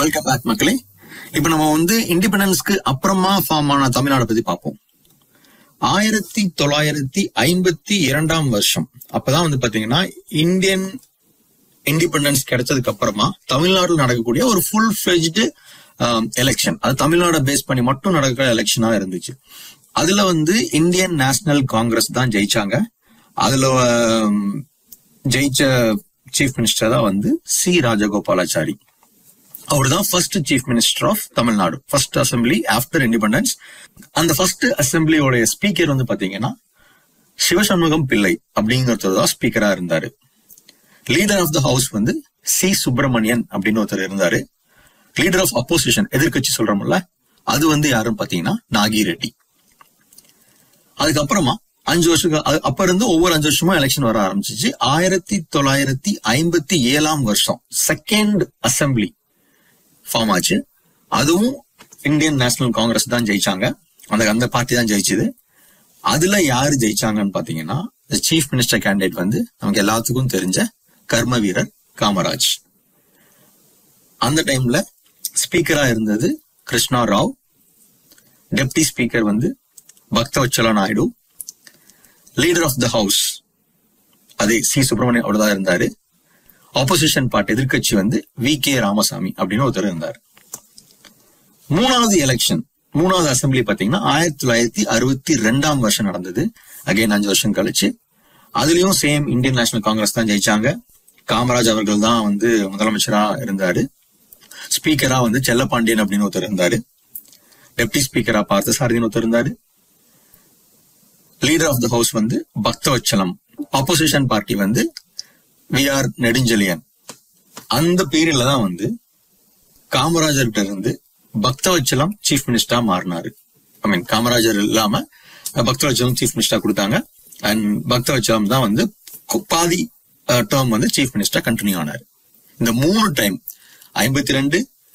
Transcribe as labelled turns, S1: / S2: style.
S1: welcome back மக்களே இப்ப நம்ம வந்து இண்டிபெண்டன்ஸ்க்கு அப்புறமா ஃபார்ம் ஆன தமிழ்நாடு பத்தி பார்ப்போம் ஆயிரத்தி தொள்ளாயிரத்தி ஐம்பத்தி இரண்டாம் வருஷம் அப்பதான் வந்து பாத்தீங்கன்னா இந்தியன் இண்டிபெண்டன்ஸ் கிடைச்சதுக்கு அப்புறமா தமிழ்நாட்டில் நடக்கக்கூடிய ஒரு ஃபுல் ஃபிளெஜ்டு எலெக்ஷன் அது தமிழ்நாடு பேஸ் பண்ணி மட்டும் நடக்கிற எலெக்ஷனா இருந்துச்சு அதுல வந்து இந்தியன் நேஷனல் காங்கிரஸ் தான் ஜெயிச்சாங்க அதுல ஆம், ஜெயிச்ச சீஃப் மினிஸ்டர் தான் வந்து சி ராஜகோபாலாச்சாரி அவர் தான் first chief minister of Tamil Nadu first assembly after independence அந்த ஃபர்ஸ்ட் அசம்பிளியோட ஸ்பீக்கர் வந்து பாத்தீங்கன்னா சிவசண்முகம் பிள்ளை அப்படிங்கிறவர் தான் ஸ்பீக்கரா இருந்தாரு லீடர் ஆஃப் த ஹவுஸ் வந்து சி சுப்பிரமணியன் அப்படின்னு ஒருத்தர் இருந்தாரு லீடர் ஆஃப் அப்போசிஷன் எதிர்க்கட்சி சொல்றோம்ல அது வந்து யாருன்னு பாத்தீங்கன்னா நாகி ரெட்டி அதுக்கப்புறமா அஞ்சு வருஷம் அது- அப்ப இருந்து ஒவ்வொரு அஞ்சு வருஷமும் எலெக்ஷன் வர ஆரம்பிச்சிச்சு ஆயிரத்தி தொள்ளாயிரத்தி ஐம்பத்தி ஏழாம் வருஷம் செகண்ட் அசெம்பிளி ஃபார்ம் ஆச்சு அதுவும் இந்தியன் நேஷனல் காங்கிரஸ் தான் ஜெயிச்சாங்க அந்த அந்த பார்ட்டி தான் ஜெயிச்சது அதுல யாரு ஜெயிச்சாங்கன்னு பாத்தீங்கன்னா சீஃப் மினிஸ்டர் கேண்டிடேட் வந்து நமக்கு எல்லாத்துக்கும் தெரிஞ்ச கர்ம வீரர் காமராஜ் அந்த டைம்ல ஸ்பீக்கரா இருந்தது கிருஷ்ணா ராவ் டெப்டி ஸ்பீக்கர் வந்து Bhaktavatsala Naidu leader of the house அதே சி சுப்பிரமணியம் அவர் தான் இருந்தாரு ஆப்போசிஷன் பார்ட்டி எதிர்க்கட்சி வந்து வி கே ராமசாமி அப்படின்னு ஒருத்தர் இருந்தார் மூணாவது எலெக்ஷன் மூணாவது அசெம்பிளி பாத்தீங்கன்னா ஆயிரத்தி தொள்ளாயிரத்தி அறுபத்தி ரெண்டாம் வருஷம் நடந்தது அகைன் அஞ்சு வருஷம் கழிச்சு அதுலயும் சேம் இந்தியன் நேஷனல் காங்கிரஸ் தான் ஜெயிச்சாங்க காமராஜ் அவர்கள் தான் வந்து முதலமைச்சரா இருந்தாரு ஸ்பீக்கரா வந்து செல்லப்பாண்டியன் அப்படின்னு ஒருத்தர் இருந்தாரு டெப்டி ஸ்பீக்கரா பார்த்த சாரதின்னு ஒருத்தர் இருந்தாரு லீடர் ஆஃப் த ஹவுஸ் வந்து பக்தவச்சலம் ஆப்போசிஷன் பார்ட்டி வந்து வி ஆர் நெடுஞ்செழியன் அந்த பீரியட்ல தான் வந்து காமராஜர்கிட்ட இருந்து பக்தவச்சலம் சீஃப் மினிஸ்டரா மாறினாரு ஐ மீன் காமராஜர் இல்லாம பக்தவச்சலம் சீஃப் மினிஸ்டரா கொடுத்தாங்க அண்ட் பக்தவச்சலம் தான் வந்து கு- பாதி டேர்ம் வந்து சீஃப் மினிஸ்டரா கண்டினியூ ஆனாரு இந்த மூணு டைம் ஐம்பத்தி ரெண்டு